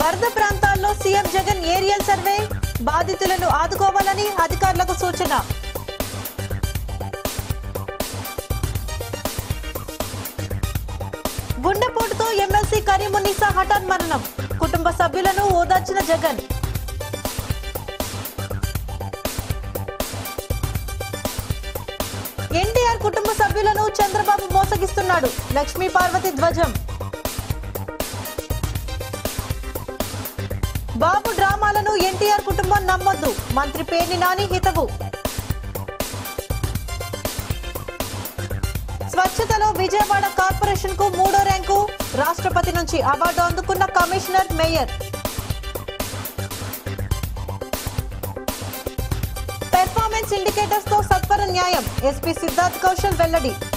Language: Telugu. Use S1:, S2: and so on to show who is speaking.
S1: వరద ప్రాంతాల్లో సీఎం జగన్ ఏరియల్ సర్వే బాధితులను ఆదుకోవాలని అధికారులకు సూచన గుండెపోటుతో ఎమ్మెల్సీ కరీమున్నీసా హఠాన్ మరణం కుటుంబ సభ్యులను ఓదార్చిన జగన్ ఎన్టీఆర్ కుటుంబ సభ్యులను చంద్రబాబు మోసగిస్తున్నాడు లక్ష్మీ పార్వతి ధ్వజం బాబు డ్రామాలను ఎన్టీఆర్ కుటుంబం నమ్మొద్దు మంత్రి పేర్ని నాని హితవు స్వచ్ఛతలో విజయవాడ కార్పొరేషన్ కు మూడో ర్యాంకు రాష్ట్రపతి నుంచి అవార్డు అందుకున్న కమిషనర్ మేయర్ పెర్ఫార్మెన్స్ ఇండికేటర్స్ తో సత్వర న్యాయం ఎస్పీ సిద్ధార్థ్ కౌశల్ వెల్లడి